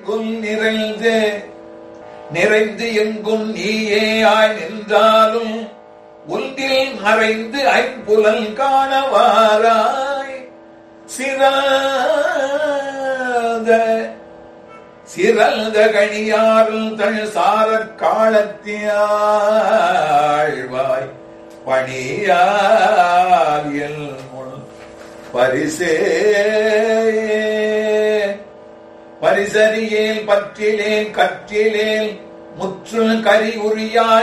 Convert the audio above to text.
எங்கும் நிறைந்து நிறைந்து எங்கும் நீயேயாய் நின்றாலும் ஒன்றில் மறைந்து ஐம்புலல் காணவாராய் சிறாத சிறந்த கணியாருள் தன் சாரற் காலத்தியாழ்வாய் பணியாவியல் முன் பரிசே பரிசறியேல் பற்றிலேன் கற்றிலேன் முற்றுள் கரி உரியாய்